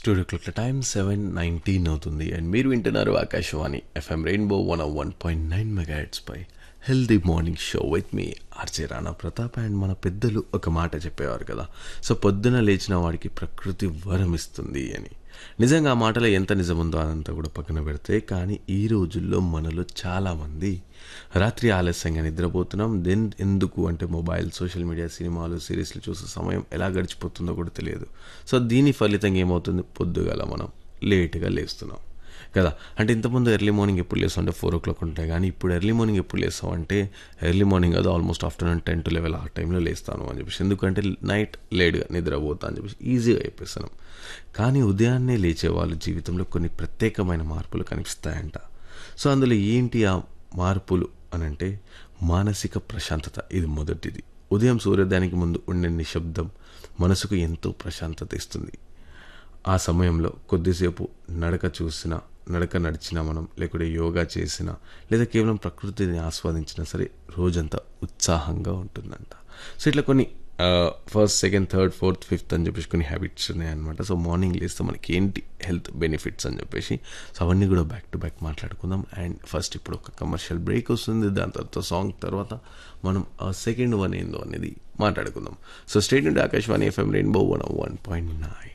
studio clock time seven nineteen అవుతుంది and మీరు వింటున్నారు Akashvani FM rainbow one one point nine megahertz పై healthy morning show with me RJ Rana Pratap and మన పెద్దలు ఒక మాట చెప్పేవారు కదా సో పొద్దున లేచిన వాడికి ప్రకృతి వరం ఇస్తుంది అని నిజంగా ఆ మాటలో ఎంత నిజం ఉందో అదంతా కూడా పక్కన పెడితే కానీ ఈ రోజుల్లో మనలో చాలామంది రాత్రి ఆలస్యంగా నిద్రపోతున్నాం దెన్ ఎందుకు అంటే మొబైల్ సోషల్ మీడియా సినిమాలు సిరీస్లు చూసే సమయం ఎలా గడిచిపోతుందో కూడా తెలియదు సో దీని ఫలితంగా ఏమవుతుంది పొద్దుగాల మనం లేట్గా లేస్తున్నాం కదా అంటే ఇంతకుముందు ఎర్లీ మార్నింగ్ ఎప్పుడు లేస్తాం అంటే ఫోర్ ఓ క్లాక్ ఉంటాయి కానీ ఇప్పుడు ఎర్లీ మార్నింగ్ ఎప్పుడు లేస్తాం అంటే ఎర్లీ మార్నింగ్ అది almost afternoon ten to level ఆ టైంలో లేస్తాను అని చెప్పేసి ఎందుకంటే నైట్ లేట్గా నిద్రపోతా అని చెప్పేసి ఈజీగా అయిపోయిస్తున్నాం కానీ ఉదయాన్నే లేచే వాళ్ళ జీవితంలో కొన్ని ప్రత్యేకమైన మార్పులు కనిపిస్తాయంట సో అందులో ఏంటి ఆ మార్పులు అని అంటే మానసిక ప్రశాంతత ఇది మొదటిది ఉదయం సూర్యోదయానికి ముందు ఉండే నిశ్శబ్దం మనసుకు ఎంతో ప్రశాంతత ఇస్తుంది ఆ సమయంలో కొద్దిసేపు నడక చూసినా నడక నడిచినా మనం లేకుంటే యోగా చేసినా లేదా కేవలం ప్రకృతిని ఆస్వాదించినా సరే రోజంతా ఉత్సాహంగా ఉంటుందంట సో ఇట్లా కొన్ని first second third fourth fifth అని చెప్పేసి కొన్ని హ్యాబిట్స్ ఉన్నాయన్నమాట సో మార్నింగ్ లేస్తే మనకి ఏంటి హెల్త్ బెనిఫిట్స్ అని చెప్పేసి సో అవన్నీ కూడా బ్యాక్ టు బ్యాక్ మాట్లాడుకుందాం అండ్ ఫస్ట్ ఇప్పుడు ఒక కమర్షియల్ బ్రేక్ వస్తుంది దాని తర్వాత సాంగ్ తర్వాత మనం ఆ సెకండ్ వన్ ఏందో అనేది మాట్లాడుకుందాం సో స్టేట్ నుండి Akashvani FM rainbow one one point nine